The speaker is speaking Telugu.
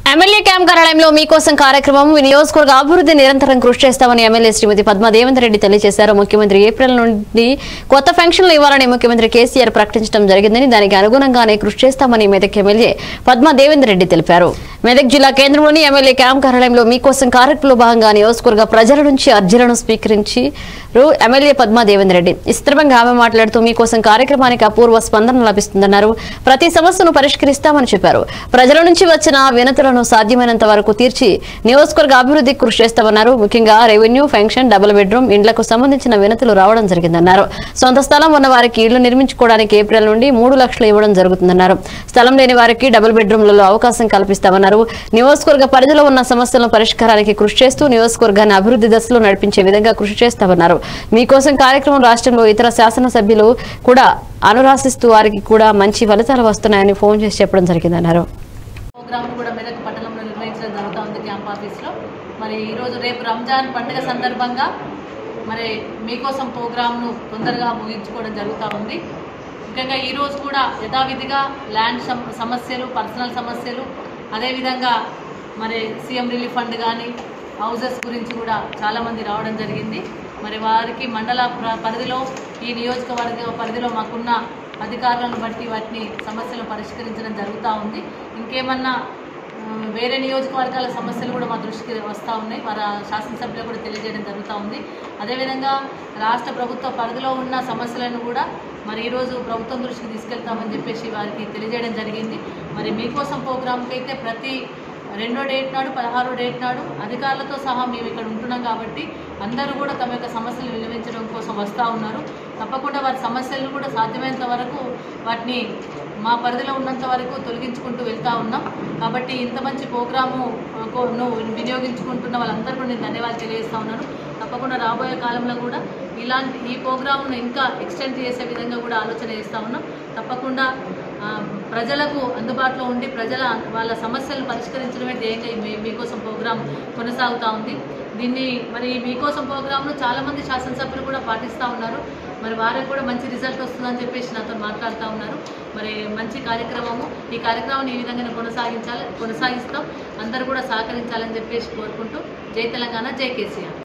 ఎమ్మెల్యే క్యాంప్ కార్యాలయంలో మీకోసం కార్యక్రమం ఈ నియోజకవర్గ అభివృద్ధి నిరంతరం కృషి చేస్తామని ఎమ్మెల్యే శ్రీమతి పద్మా దేవేందర్ రెడ్డి తెలియజేశారు ముఖ్యమంత్రి ఏప్రిల్ నుండి కొత్త పెన్షన్లు ఇవ్వాలని ముఖ్యమంత్రి కేసీఆర్ ప్రకటించడం జరిగిందని దానికి అనుగుణంగానే కృషి చేస్తామని మెదక్ ఎమ్మెల్యే పద్మా దేవేందర్ రెడ్డి తెలిపారు మెదక్ జిల్లా కేంద్రంలోని ఎమ్మెల్యే క్యాంప్ కార్యాలయంలో మీకోసం కార్యక్రమంలో భాగంగా నియోజకవర్గ ప్రజల నుంచి అర్జీలను స్వీకరించి ఎమ్మెల్యే పద్మా దేవేందర్ రెడ్డి ఈ సందర్భంగా ఆమె మాట్లాడుతూ మీకోసం కార్యక్రమానికి అపూర్వ స్పందన లభిస్తుందన్నారు ప్రతి సమస్యను పరిష్కరిస్తామని చెప్పారు ప్రజల నుంచి వచ్చిన వినతులను సాధ్యమైనంత వరకు తీర్చి నియోజకవర్గ అభివృద్ధికి కృషి చేస్తామన్నారు ముఖ్యంగా రెవెన్యూ పెన్షన్ డబుల్ బెడ్రూమ్ ఇండ్లకు సంబంధించిన వినతులు రావడం జరిగిందన్నారు సొంత స్థలం ఉన్న వారికి ఇళ్లు నిర్మించుకోవడానికి ఏప్రిల్ నుండి మూడు లక్షలు ఇవ్వడం జరుగుతుందన్నారు స్థలం లేని వారికి డబుల్ బెడ్రూమ్లలో అవకాశం కల్పిస్తామన్నారు నియోజకవర్గ పరిధిలో ఉన్న సమస్యల పరిష్కారానికి కృషి చేస్తూ నియోజకవర్గాన్ని అభివృద్ధి దశలో నడిపించే విధంగా కృషి చేస్తామన్నారు మీకోసం కార్యక్రమం రాష్ట్రంలో ఇతర శాసనసభ్యులు కూడా అనురాశిస్తూ వారికి కూడా మంచి ఫలితాలు వస్తున్నాయని ఫోన్ చేసి చెప్పడం జరిగిందన్నారు ప్రోగ్రామ్ కూడా మెదక్ పట్టణంలో నిర్వహించడం జరుగుతూ ఉంది క్యాంప్ ఆఫీస్లో మరి ఈరోజు రేపు రంజాన్ పండుగ సందర్భంగా మరి మీకోసం ప్రోగ్రామ్ను తొందరగా ముగించుకోవడం జరుగుతూ ఉంది ముఖ్యంగా ఈరోజు కూడా యథావిధిగా ల్యాండ్ సమ- సమస్యలు పర్సనల్ సమస్యలు అదేవిధంగా మరి సీఎం రిలీఫ్ ఫండ్ కానీ హౌజెస్ గురించి కూడా చాలామంది రావడం జరిగింది మరి వారికి మండల ప్ర- పరిధిలో ఈ నియోజకవర్గ పరిధిలో మాకున్న అధికారులను బట్టి వాటిని సమస్యలను పరిష్కరించడం జరుగుతూ ఉంది ఇంకేమన్నా ఆ, వేరే నియోజకవర్గాల సమస్యలు కూడా మా దృష్టికి వస్తూ ఉన్నాయి వారి శాసనసభ్యులు కూడా తెలియజేయడం జరుగుతూ ఉంది అదేవిధంగా రాష్ట్ర ప్రభుత్వ పరిధిలో ఉన్న సమస్యలను కూడా మరి ఈరోజు ప్రభుత్వం దృష్టికి తీసుకెళ్తామని చెప్పేసి వారికి తెలియజేయడం జరిగింది మరి మీకోసం ప్రోగ్రాంకి అయితే ప్రతి రెండో డేట్ నాడు పదహారో డేట్ నాడు అధికారులతో సహా మేము ఇక్కడ ఉంటున్నాం కాబట్టి అందరూ కూడా తమ యొక్క సమస్యలు విలువించడం కోసం వస్తూ ఉన్నారు తప్పకుండా వారి సమస్యలను కూడా సాధ్యమైనంత వరకు వాటిని మా పరిధిలో ఉన్నంత వరకు తొలగించుకుంటూ వెళ్తా ఉన్నాం కాబట్టి ఇంత మంచి ప్రోగ్రాము ఆ, కో- ను వినియోగించుకుంటున్న వాళ్ళందరూ కూడా నేను ధన్యవాదాలు తెలియజేస్తా ఉన్నాను తప్పకుండా రాబోయే కాలంలో కూడా ఇలాంటి ఈ ప్రోగ్రామ్ను ఇంకా ఎక్స్టెండ్ చేసే విధంగా కూడా ఆలోచన చేస్తూ ఉన్నాం తప్పకుండా ఆ, ప్రజలకు అందుబాటులో ఉండి ప్రజల వాళ్ళ సమస్యలను పరిష్కరించడమే ధ్యేయంగా ఈ మీ- మీకోసం ప్రోగ్రాం కొనసాగుతూ ఉంది దీన్ని మరి ఈ మీకోసం ప్రోగ్రాంను చాలామంది శాసనసభ్యులు కూడా పాటిస్తూ ఉన్నారు మరి వారికి కూడా మంచి రిజల్ట్ వస్తుందని చెప్పేసి నాతో మాట్లాడుతూ ఉన్నారు మరి మంచి కార్యక్రమము ఈ కార్యక్రమాన్ని ఈ విధంగానే కొనసాగించాలి కొనసాగిస్తాం అందరూ కూడా సహకరించాలని చెప్పేసి కోరుకుంటూ జై తెలంగాణ జై కేసీఆర్